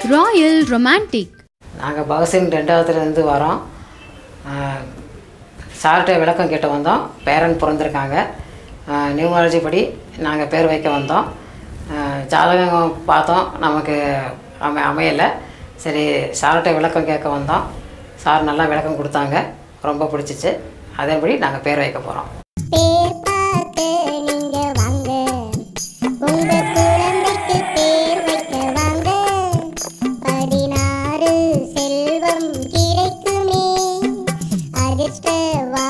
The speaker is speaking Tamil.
ராயல் ரொமான்டிக் நாங்கள் பகசிங் ரெண்டாவதுலேருந்து வரோம் ஆஹ், சார்கிட்ட விளக்கம் கேட்டு வந்தோம் பேரன் பிறந்திருக்காங்க நியூமாலஜி படி நாங்கள் பேர் வைக்க வந்தோம் ஆஹ், ஜாதகம் பார்த்தோம் நமக்கு அமை அமையலை சரி சார்கிட்ட விளக்கம் கேட்க வந்தோம் சார் நல்லா விளக்கம் கொடுத்தாங்க ரொம்ப பிடிச்சிச்சு அதேபடி நாங்கள் பேர் வைக்க போகிறோம் பேர் பார்த்து நீங்க வாங்க உங்க குழந்தைக்கு பேர் வைக்க வாங்க பதினாறு செல்வம் கிடைக்குமே அதிர்ஷ்ட